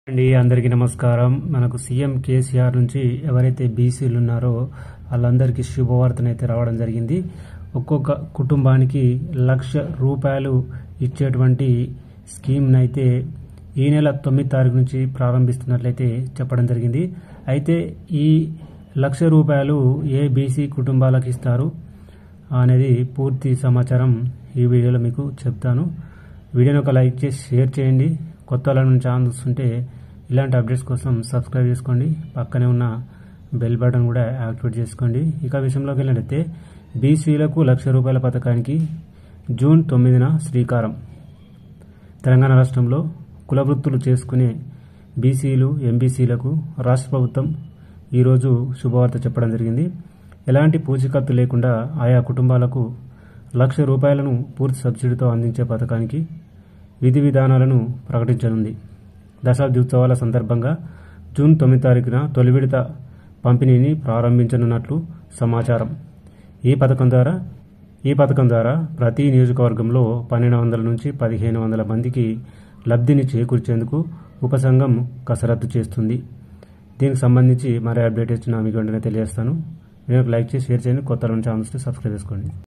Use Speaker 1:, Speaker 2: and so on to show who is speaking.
Speaker 1: అండి అందరికీ నమస్కారం మనకు సీఎం కేసీఆర్ నుంచి ఎవరైతే బీసీలు ఉన్నారో వాళ్ళందరికీ శుభవార్తనైతే రావడం జరిగింది ఒక్కొక్క కుటుంబానికి లక్ష రూపాయలు ఇచ్చేటువంటి స్కీమ్ని అయితే ఈ నెల తొమ్మిది తారీఖు నుంచి ప్రారంభిస్తున్నట్లయితే చెప్పడం జరిగింది అయితే ఈ లక్ష రూపాయలు ఏ బీసీ కుటుంబాలకు ఇస్తారు అనేది పూర్తి సమాచారం ఈ వీడియోలో మీకు చెప్తాను వీడియోని ఒక లైక్ చేసి షేర్ చేయండి కొత్త వాళ్ళ నుంచి ఛానల్ చూస్తుంటే ఇలాంటి అప్డేట్స్ కోసం సబ్స్క్రైబ్ చేసుకోండి పక్కనే ఉన్న బెల్ బటన్ కూడా యాక్టివేట్ చేసుకోండి ఇక విషయంలోకి వెళ్ళినట్లయితే బీసీలకు లక్ష రూపాయల పథకానికి జూన్ తొమ్మిదిన శ్రీకారం తెలంగాణ రాష్ట్రంలో కులవృత్తులు చేసుకునే బీసీలు ఎంబీసీలకు రాష్ట్ర ప్రభుత్వం ఈరోజు శుభవార్త చెప్పడం జరిగింది ఎలాంటి పూచికత్తు లేకుండా ఆయా కుటుంబాలకు లక్ష రూపాయలను పూర్తి సబ్సిడీతో అందించే పథకానికి విధి విధానాలను ప్రకటించనుంది దశాబ్ది ఉత్సవాల సందర్భంగా జూన్ తొమ్మిది తారీఖున తొలి విడత పంపిణీని ప్రారంభించనున్నట్లు సమాచారం ఈ పథకం ద్వారా ఈ పథకం ద్వారా ప్రతి నియోజకవర్గంలో పన్నెండు వందల నుంచి పదిహేను వందల మందికి లబ్ధిని చేకూర్చేందుకు ఉపసంఘం కసరత్తు చేస్తుంది దీనికి సంబంధించి మరే అప్డేట్ ఇచ్చినా మీకు వెంటనే తెలియజేస్తాను వీడియోకి లైక్ చేసి షేర్ చేయండి కొత్త నుంచి ఛానల్స్ని సబ్స్క్రైబ్ చేసుకోండి